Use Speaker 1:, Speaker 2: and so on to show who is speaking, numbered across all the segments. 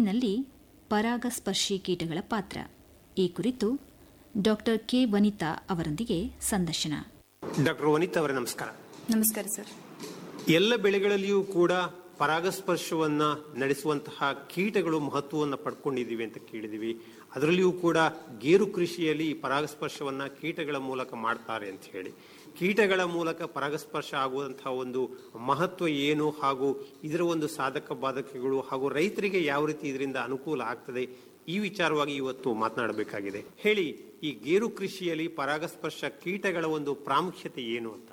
Speaker 1: ಹೂವಿನಲ್ಲಿ ಪರಾಗಸ್ಪರ್ಶಿ ಕೀಟಗಳ ಪಾತ್ರ ಈ ಕುರಿತು ಡಾಕ್ಟರ್ ಕೆ ವನಿತಾ ಅವರೊಂದಿಗೆ ಸಂದರ್ಶನ
Speaker 2: ಡಾಕ್ಟರ್ ವನಿತಾ ಅವರೇ ನಮಸ್ಕಾರ
Speaker 3: ನಮಸ್ಕಾರ ಸರ್
Speaker 2: ಎಲ್ಲ ಬೆಳೆಗಳಲ್ಲಿಯೂ ಕೂಡ ಪರಾಗಸ್ಪರ್ಶವನ್ನ ನಡೆಸುವಂತಹ ಕೀಟಗಳು ಮಹತ್ವವನ್ನು ಪಡ್ಕೊಂಡಿದ್ದೀವಿ ಅಂತ ಕೇಳಿದೀವಿ ಅದರಲ್ಲಿಯೂ ಕೂಡ ಗೇರು ಕೃಷಿಯಲ್ಲಿ ಈ ಪರಾಗಸ್ಪರ್ಶವನ್ನ ಕೀಟಗಳ ಮೂಲಕ ಮಾಡ್ತಾರೆ ಅಂತ ಹೇಳಿ ಕೀಟಗಳ ಮೂಲಕ ಪರಾಗಸ್ಪರ್ಶ ಆಗುವಂತಹ ಒಂದು ಮಹತ್ವ ಏನು ಹಾಗೂ ಇದರ ಒಂದು ಸಾಧಕ ಬಾಧಕಗಳು ಹಾಗೂ ರೈತರಿಗೆ ಯಾವ ರೀತಿ ಇದರಿಂದ ಅನುಕೂಲ ಆಗ್ತದೆ ಈ ವಿಚಾರವಾಗಿ ಇವತ್ತು ಮಾತನಾಡಬೇಕಾಗಿದೆ ಹೇಳಿ ಈ ಗೇರು ಕೃಷಿಯಲ್ಲಿ ಪರಾಗಸ್ಪರ್ಶ ಕೀಟಗಳ ಒಂದು ಪ್ರಾಮುಖ್ಯತೆ ಏನು ಅಂತ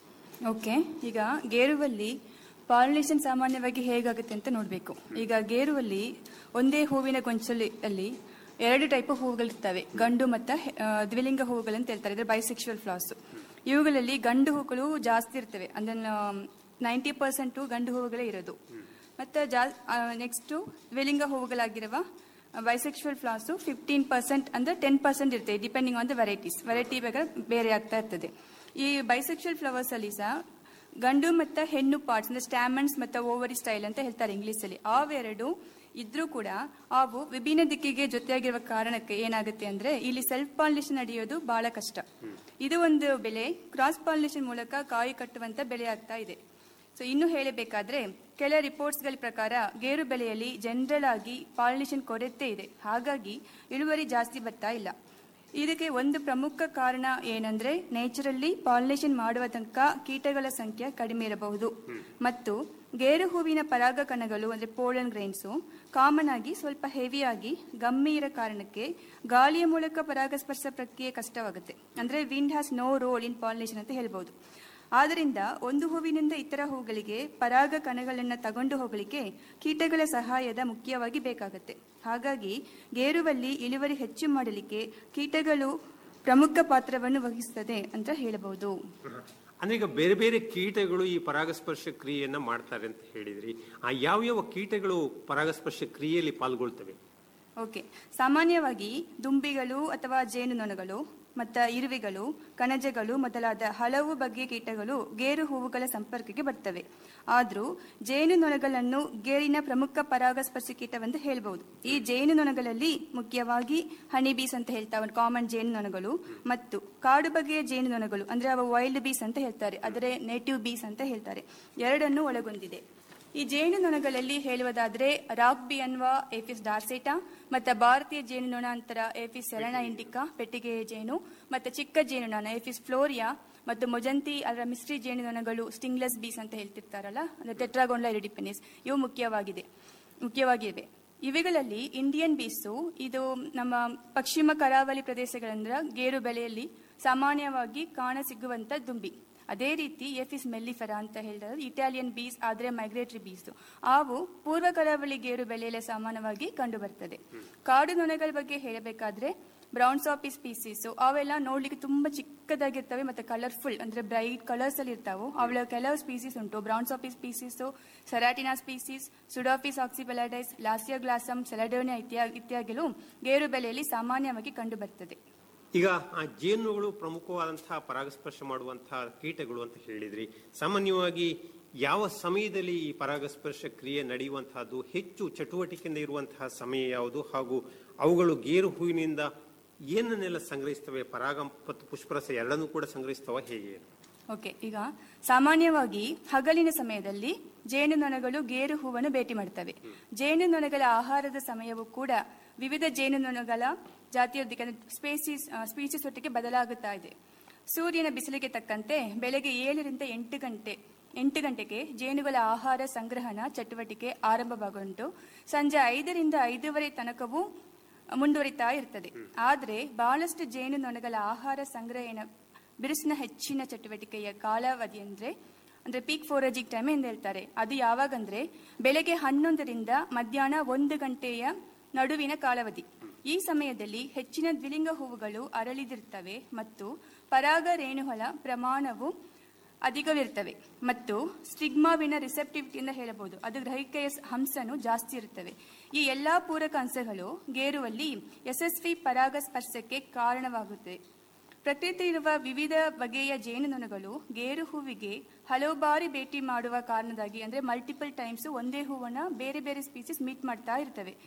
Speaker 3: ಓಕೆ ಈಗ ಗೇರುವಲ್ಲಿ ಪಾಲಿನೇಷನ್ ಸಾಮಾನ್ಯವಾಗಿ ಹೇಗಾಗುತ್ತೆ ಅಂತ ನೋಡಬೇಕು ಈಗ ಗೇರುವಲ್ಲಿ ಒಂದೇ ಹೂವಿನ ಗೊಂಚಲಿ ಅಲ್ಲಿ ಎರಡು ಟೈಪ್ ಹೂವುಗಳಿರ್ತವೆ ಗಂಡು ಮತ್ತು ದ್ವಿಲಿಂಗ ಹೂವುಗಳಂತ ಹೇಳ್ತಾರೆ ಇದ್ರೆ ಬೈಸೆಕ್ಷುವಲ್ ಫ್ಲಾಸ್ ಇವುಗಳಲ್ಲಿ ಗಂಡು ಹೂಗಳು ಜಾಸ್ತಿ ಇರ್ತವೆ ಅಂದ್ರೆ ನೈಂಟಿ ಪರ್ಸೆಂಟು ಗಂಡು ಹೂವುಗಳೇ ಇರೋದು ಮತ್ತು ಜಾ ನೆಕ್ಸ್ಟು ದ್ವಿಲಿಂಗ ಹೂವುಗಳಾಗಿರುವ ಬೈಸೆಕ್ಷುವಲ್ ಫ್ಲಾಸು ಫಿಫ್ಟೀನ್ ಪರ್ಸೆಂಟ್ ಅಂದ್ರೆ ಟೆನ್ ಪರ್ಸೆಂಟ್ ಇರ್ತದೆ depending on the varieties variety ಬೇಗ ಬೇರೆ ಆಗ್ತಾ ಇರ್ತದೆ ಈ ಬೈಸೆಕ್ಷುವಲ್ ಫ್ಲವರ್ಸ್ ಅಲ್ಲಿ ಸಹ ಗಂಡು ಮತ್ತು ಹೆಣ್ಣು ಪಾರ್ಟ್ಸ್ ಅಂದ್ರೆ ಸ್ಟ್ಯಾಮನ್ಸ್ ಮತ್ತು ಓವರಿ ಸ್ಟೈಲ್ ಅಂತ ಹೇಳ್ತಾರೆ ಇಂಗ್ಲಿಷಲ್ಲಿ ಅವೆರಡು ಇದ್ರೂ ಕೂಡ ಅವು ವಿಭಿನ್ನ ದಿಕ್ಕಿಗೆ ಜೊತೆಯಾಗಿರುವ ಕಾರಣಕ್ಕೆ ಏನಾಗುತ್ತೆ ಅಂದ್ರೆ ಇಲ್ಲಿ ಸೆಲ್ಫ್ ಪಾಲಿನೇಷನ್ ನಡೆಯೋದು ಬಹಳ ಕಷ್ಟ ಇದು ಒಂದು ಬೆಲೆ ಕ್ರಾಸ್ ಪಾಲಿನೇಷನ್ ಮೂಲಕ ಕಾಯಿ ಕಟ್ಟುವಂತ ಬೆಳೆ ಆಗ್ತಾ ಇದೆ ಸೊ ಇನ್ನು ಹೇಳಬೇಕಾದ್ರೆ ಕೆಲ ರಿಪೋರ್ಟ್ಸ್ಗಳ ಪ್ರಕಾರ ಗೇರು ಬೆಳೆಯಲ್ಲಿ ಜನರಲ್ ಆಗಿ ಪಾಲಿನೇಷನ್ ಕೊರತೆ ಇದೆ ಹಾಗಾಗಿ ಇಳುವರಿ ಜಾಸ್ತಿ ಬರ್ತಾ ಇಲ್ಲ ಇದಕ್ಕೆ ಒಂದು ಪ್ರಮುಖ ಕಾರಣ ಏನಂದ್ರೆ ನೇಚರಲ್ಲಿ ಪಾಲಿನೇಷನ್ ಮಾಡುವ ತನಕ ಕೀಟಗಳ ಸಂಖ್ಯೆ ಕಡಿಮೆ ಇರಬಹುದು ಮತ್ತು ಗೇರು ಹೂವಿನ ಪರಾಗ ಕಣಗಳು ಅಂದ್ರೆ ಪೋಲನ್ ಗ್ರೈನ್ಸು ಕಾಮನ್ ಆಗಿ ಸ್ವಲ್ಪ ಹೆವಿಯಾಗಿ ಗಮ್ಮಿ ಇರೋ ಕಾರಣಕ್ಕೆ ಗಾಳಿಯ ಮೂಲಕ ಪರಾಗಸ್ಪರ್ಶ ಪ್ರಕ್ರಿಯೆ ಕಷ್ಟವಾಗುತ್ತೆ ಅಂದ್ರೆ wind has no role in pollination ಅಂತ ಹೇಳ್ಬೋದು ಆದ್ದರಿಂದ ಒಂದು ಹೂವಿನಿಂದ ಇತರ ಹೂಗಳಿಗೆ ಪರಾಗ ಕಣಗಳನ್ನು ತಗೊಂಡು ಹೋಗಲಿಕ್ಕೆ ಕೀಟಗಳ ಸಹಾಯದ ಮುಖ್ಯವಾಗಿ ಬೇಕಾಗುತ್ತೆ ಹಾಗಾಗಿ ಗೇರುವಲ್ಲಿ ಇಳುವರಿ ಹೆಚ್ಚು ಮಾಡಲಿಕ್ಕೆ ಕೀಟಗಳು ಪ್ರಮುಖ ಪಾತ್ರವನ್ನು ವಹಿಸುತ್ತದೆ ಅಂತ ಹೇಳಬಹುದು
Speaker 2: ಅಂದ್ರೆ ಈಗ ಬೇರೆ ಬೇರೆ ಕೀಟಗಳು ಈ ಪರಾಗಸ್ಪರ್ಶ ಕ್ರಿಯೆಯನ್ನ ಮಾಡ್ತಾರೆ ಅಂತ ಹೇಳಿದ್ರಿ ಆ ಯಾವ ಯಾವ ಕೀಟಗಳು ಪರಾಗಸ್ಪರ್ಶ ಕ್ರಿಯೆಯಲ್ಲಿ ಪಾಲ್ಗೊಳ್ತವೆ
Speaker 3: ಓಕೆ ಸಾಮಾನ್ಯವಾಗಿ ದುಂಬಿಗಳು ಅಥವಾ ಜೇನುನೊಣಗಳು ಮತ್ತು ಇರುವೆಗಳು ಕಣಜಗಳು ಮೊದಲಾದ ಹಲವು ಬಗೆಯ ಕೀಟಗಳು ಗೇರು ಹೂವುಗಳ ಸಂಪರ್ಕಕ್ಕೆ ಬರ್ತವೆ ಆದರೂ ಜೇನುನೊಣಗಳನ್ನು ಗೇರಿನ ಪ್ರಮುಖ ಪರಾಗಸ್ಪರ್ಶಿ ಕೀಟವೆಂದು ಹೇಳ್ಬಹುದು ಈ ಜೇನುನೊಣಗಳಲ್ಲಿ ಮುಖ್ಯವಾಗಿ ಹನಿ ಬೀಸ್ ಅಂತ ಹೇಳ್ತಾವೆ ಕಾಮನ್ ಜೇನುನೊಣಗಳು ಮತ್ತು ಕಾಡು ಬಗೆಯ ಜೇನುನೊಣಗಳು ಅಂದ್ರೆ ಅವ ವೈಲ್ಡ್ ಬೀಸ್ ಅಂತ ಹೇಳ್ತಾರೆ ಅದರ ನೇಟಿವ್ ಬೀಸ್ ಅಂತ ಹೇಳ್ತಾರೆ ಎರಡನ್ನು ಒಳಗೊಂಡಿದೆ ಈ ಜೇನುನೊಣಗಳಲ್ಲಿ ಹೇಳುವುದಾದ್ರೆ ರಾಕ್ ಬಿ ಅನ್ವ ಎಫಿಸ್ ಡಾರ್ಸೆಟಾ ಮತ್ತು ಭಾರತೀಯ ಜೇನುನೊಣ ಅಂತರ ಎಫಿಸ್ ಸೆರಣ ಇಂಡಿಕಾ ಪೆಟ್ಟಿಗೆ ಜೇನು ಮತ್ತು ಚಿಕ್ಕ ಜೇನುನೊಣ ಎಫಿಸ್ ಫ್ಲೋರಿಯಾ ಮತ್ತು ಮೊಜಂತಿ ಅದರ ಮಿಸ್ಟ್ರಿ ಜೇನುನೊಣಗಳು ಸ್ಟಿಂಗ್ಲೆಸ್ ಬೀಸ್ ಅಂತ ಹೇಳ್ತಿರ್ತಾರಲ್ಲ ಅಂದ್ರೆ ಟೆಟ್ರಾಗೋನ್ಲಾ ಇರಿಡಿಪೆನಿಸ್ ಇವು ಮುಖ್ಯವಾಗಿದೆ ಮುಖ್ಯವಾಗಿವೆ ಇವುಗಳಲ್ಲಿ ಇಂಡಿಯನ್ ಬೀಸು ಇದು ನಮ್ಮ ಪಶ್ಚಿಮ ಕರಾವಳಿ ಪ್ರದೇಶಗಳಂದ್ರ ಗೇರು ಬೆಳೆಯಲ್ಲಿ ಸಾಮಾನ್ಯವಾಗಿ ಕಾಣಸಿಗುವಂತ ದುಂಬಿ ಅದೇ ರೀತಿ ಎಫಿಸ್ ಮೆಲ್ಲಿಫೆರಾ ಅಂತ ಹೇಳಿದ್ರೆ ಇಟಾಲಿಯನ್ ಬೀಸ್ ಆದರೆ ಮೈಗ್ರೇಟರಿ ಬೀಸ್ ಅವು ಪೂರ್ವ ಕರಾವಳಿ ಗೇರು ಬೆಳೆಯಲ್ಲೇ ಸಾಮಾನ್ಯವಾಗಿ ಕಂಡುಬರ್ತದೆ ಕಾಡು ನೊಣಗಳ ಬಗ್ಗೆ ಹೇಳಬೇಕಾದ್ರೆ ಬ್ರೌನ್ ಸಾಪಿ ಸ್ಪೀಸೀಸ್ ಅವೆಲ್ಲ ನೋಡ್ಲಿಕ್ಕೆ ತುಂಬಾ ಚಿಕ್ಕದಾಗಿರ್ತವೆ ಮತ್ತೆ ಕಲರ್ಫುಲ್ ಅಂದ್ರೆ ಬ್ರೈಟ್ ಕಲರ್ಸ್ ಅಲ್ಲಿ ಇರ್ತಾವೆ ಅವಳ ಕೆಲವು ಸ್ಪೀಸೀಸ್ ಉಂಟು Braunsapis species Ceratina species Pseudapis ಆಕ್ಸಿಬೆಲಾಡೈಸ್ ಲಾಸಿಯಾ ಗ್ಲಾಸಮ್ ಸೆಲಡೋನಿಯಾ ಇತ್ಯಾದಿ ಇತ್ಯಾದಿಗಳು ಗೇರು ಬೆಳೆಯಲ್ಲಿ ಸಾಮಾನ್ಯವಾಗಿ ಕಂಡುಬರ್ತದೆ
Speaker 2: ಈಗ ಆ ಜೇನುಗಳು ಪ್ರಮುಖವಾದಂತಹ ಪರಾಗಸ್ಪರ್ಶ ಮಾಡುವಂತಹ ಕೀಟಗಳು ಅಂತ ಹೇಳಿದ್ರಿ ಸಾಮಾನ್ಯವಾಗಿ ಯಾವ ಸಮಯದಲ್ಲಿ ಈ ಪರಾಗಸ್ಪರ್ಶ ಕ್ರಿಯೆ ನಡೆಯುವಂತಹದ್ದು ಹೆಚ್ಚು ಚಟುವಟಿಕೆಯಿಂದ ಇರುವಂತಹ ಸಮಯ ಯಾವುದು ಹಾಗೂ ಅವುಗಳು ಗೇರು ಹೂವಿನಿಂದ ಏನನ್ನೆಲ್ಲ ಸಂಗ್ರಹಿಸ್ತವೆ ಪರಾಗ ಮತ್ತು ಪುಷ್ಪರಸ ಎರಡನ್ನೂ ಕೂಡ ಸಂಗ್ರಹಿಸ್ತವ ಹೇಗೆ
Speaker 3: ಓಕೆ ಈಗ ಸಾಮಾನ್ಯವಾಗಿ ಹಗಲಿನ ಸಮಯದಲ್ಲಿ ಜೇನುನೊಣಗಳು ಗೇರು ಹೂವನ್ನು ಭೇಟಿ ಮಾಡ್ತವೆ ಜೇನುನೊಣಗಳ ಆಹಾರದ ಸಮಯವು ಕೂಡ ವಿವಿಧ ಜೇನುನೊಣಗಳ ಜಾತಿಯೊಂದಿಗೆ ಸ್ಪೇಸಿಸ್ ಸ್ಪೀಸೀಸ್ ಒಟ್ಟಿಗೆ ಬದಲಾಗುತ್ತಾ ಇದೆ ಸೂರ್ಯನ ಬಿಸಿಲಿಗೆ ತಕ್ಕಂತೆ ಬೆಳಗ್ಗೆ ಏಳರಿಂದ ಎಂಟು ಗಂಟೆ ಎಂಟು ಗಂಟೆಗೆ ಜೇನುಗಳ ಆಹಾರ ಸಂಗ್ರಹಣ ಚಟುವಟಿಕೆ ಆರಂಭವಾಗುಂಟು ಸಂಜೆ ಐದರಿಂದ ಐದೂವರೆ ತನಕವೂ ಮುಂದುವರಿತಾ ಇರ್ತದೆ ಆದರೆ ಬಹಳಷ್ಟು ಜೇನುನೊಣಗಳ ಆಹಾರ ಸಂಗ್ರಹಣ ಬಿರುಸಿನ ಹೆಚ್ಚಿನ ಚಟುವಟಿಕೆಯ ಕಾಲಾವಧಿ ಅಂದ್ರೆ ಅಂದ್ರೆ ಪೀಕ್ ಫೋರಜಿಕ್ ಟೈಮ್ ಎಂದು ಹೇಳ್ತಾರೆ ಅದು ಯಾವಾಗಂದ್ರೆ ಬೆಳಗ್ಗೆ ಹನ್ನೊಂದರಿಂದ ಮಧ್ಯಾಹ್ನ ಒಂದು ಗಂಟೆಯ ನಡುವಿನ ಕಾಲಾವಧಿ ಈ ಸಮಯದಲ್ಲಿ ಹೆಚ್ಚಿನ ದ್ವಿಲಿಂಗ ಹೂವುಗಳು ಅರಳಿದಿರ್ತವೆ ಮತ್ತು ಪರಾಗ ರೇಣುಗಳ ಪ್ರಮಾಣವು ಅಧಿಕವಿರ್ತವೆ ಮತ್ತು ಸ್ಟಿಗ್ಮಾವಿನ ರಿಸೆಪ್ಟಿವಿಟಿಯಿಂದ ಹೇಳಬಹುದು ಅದು ಗ್ರಹಿಕೆಯ ಹಂಸನು ಜಾಸ್ತಿ ಇರುತ್ತವೆ ಈ ಎಲ್ಲಾ ಪೂರಕ ಅಂಶಗಳು ಗೇರುವಲ್ಲಿ ಯಶಸ್ವಿ ಪರಾಗಸ್ಪರ್ಶಕ್ಕೆ ಕಾರಣವಾಗುತ್ತದೆ ಪ್ರಕೃತಿ ಇರುವ ವಿವಿಧ ಬಗೆಯ ಜೇನುನೊಣಗಳು ಗೇರು ಹೂವಿಗೆ ಹಲವು ಬಾರಿ ಭೇಟಿ ಮಾಡುವ ಕಾರಣದಾಗಿ ಅಂದ್ರೆ ಮಲ್ಟಿಪಲ್ ಟೈಮ್ಸ್ ಒಂದೇ ಹೂವನ್ನ ಬೇರೆ ಬೇರೆ ಸ್ಪೀಸೀಸ್ ಮೀಟ್ ಮಾಡ್ತಾ ಇರ್ತವೆ